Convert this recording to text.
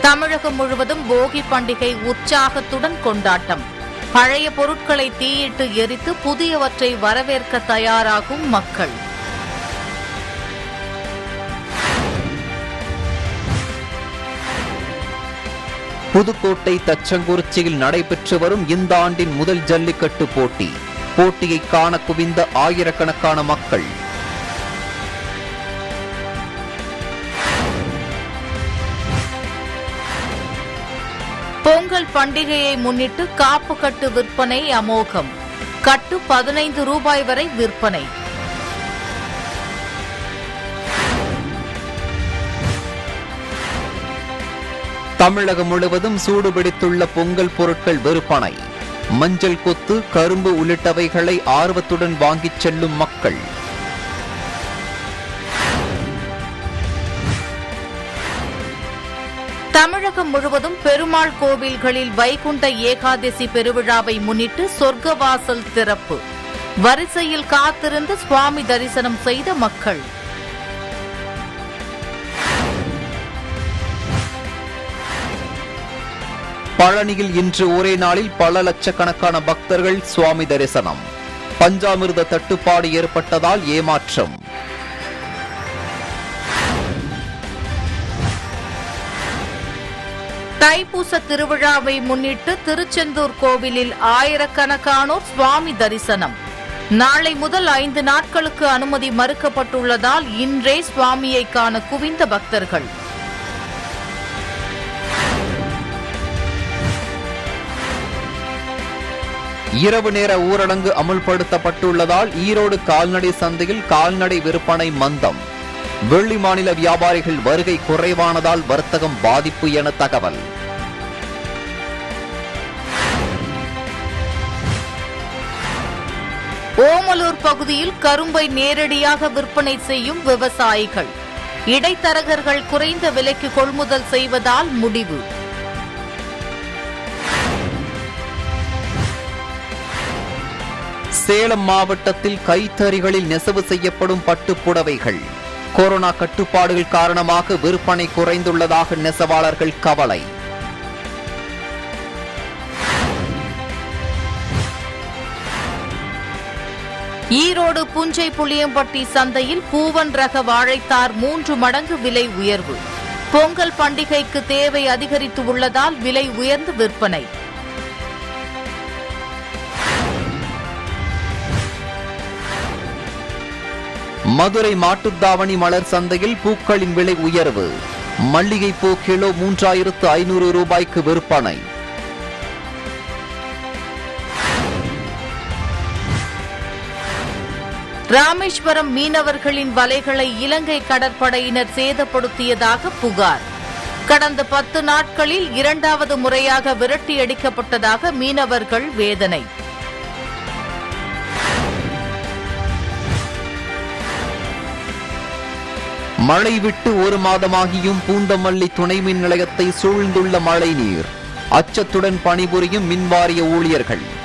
தமிழகம் முழுவதும் போகி பண்டிகை உற்சாகத்துடன் கொண்டாட்டம் பழைய பொருட்களை தீயிட்டு எரித்து புதியவற்றை வரவேற்க தயாராகும் மக்கள் புதுக்கோட்டை தச்சங்குறிச்சியில் நடைபெற்று வரும் இந்த ஆண்டின் முதல் ஜல்லிக்கட்டு போட்டி போட்டியை காண குவிந்த ஆயிரக்கணக்கான மக்கள் பொங்கல் பண்டிகையை முன்னிட்டு காப்பு கட்டு விற்பனை அமோகம் கட்டு பதினைந்து ரூபாய் வரை விற்பனை தமிழகம் முழுவதும் சூடுபிடித்துள்ள பொங்கல் பொருட்கள் விற்பனை மஞ்சள் கொத்து கரும்பு உள்ளிட்டவைகளை ஆர்வத்துடன் வாங்கிச் செல்லும் மக்கள் தமிழகம் முழுவதும் பெருமாள் கோவில்களில் வைகுண்ட ஏகாதசி பெருவிழாவை முன்னிட்டு சொர்க்கவாசல் திறப்பு வரிசையில் காத்திருந்து சுவாமி தரிசனம் செய்த மக்கள் பழனியில் இன்று ஒரே நாளில் பல லட்சக்கணக்கான பக்தர்கள் சுவாமி தரிசனம் பஞ்சாமிர்த தட்டுப்பாடு ஏற்பட்டதால் ஏமாற்றம் தைப்பூச திருவிழாவை முன்னிட்டு திருச்செந்தூர் கோவிலில் ஆயிரக்கணக்கானோர் சுவாமி தரிசனம் நாளை முதல் ஐந்து நாட்களுக்கு அனுமதி மறுக்கப்பட்டுள்ளதால் இன்றே சுவாமியை காண குவிந்த பக்தர்கள் இரவு நேர ஊரடங்கு அமுல்படுத்தப்பட்டுள்ளதால் ஈரோடு கால்நடை சந்தையில் கால்நடை விற்பனை மந்தம் வெள்ளி மாநில வியாபாரிகள் வருகை குறைவானதால் வர்த்தகம் பாதிப்பு என தகவல் ஓமலூர் பகுதியில் கரும்பை நேரடியாக விற்பனை செய்யும் விவசாயிகள் இடைத்தரகர்கள் குறைந்த விலைக்கு கொள்முதல் செய்வதால் முடிவு சேலம் மாவட்டத்தில் கைத்தறிகளில் நெசவு செய்யப்படும் பட்டுப் புடவைகள் கொரோனா கட்டுப்பாடுகள் காரணமாக விற்பனை குறைந்துள்ளதாக நெசவாளர்கள் கவலை ஈரோடு புஞ்சை புளியம்பட்டி சந்தையில் பூவன் ரக வாழைத்தார் மூன்று மடங்கு விலை உயர்வு பொங்கல் பண்டிகைக்கு தேவை அதிகரித்து உள்ளதால் விலை உயர்ந்து விற்பனை மதுரை மாட்டுத்தாவணி மலர் சந்தையில் பூக்களின் விலை உயர்வு மல்லிகைப்பூ கிலோ மூன்றாயிரத்து ஐநூறு ரூபாய்க்கு விற்பனை ராமேஸ்வரம் மீனவர்களின் வலைகளை இலங்கை கடற்படையினர் சேதப்படுத்தியதாக புகார் கடந்த பத்து நாட்களில் இரண்டாவது முறையாக விரட்டியடிக்கப்பட்டதாக மீனவர்கள் வேதனை மழை விட்டு ஒரு மாதமாகியும் பூந்தமல்லி துணை மின் நிலையத்தை சூழ்ந்துள்ள மழை நீர் அச்சத்துடன் பணிபுரியும் மின்வாரிய ஊழியர்கள்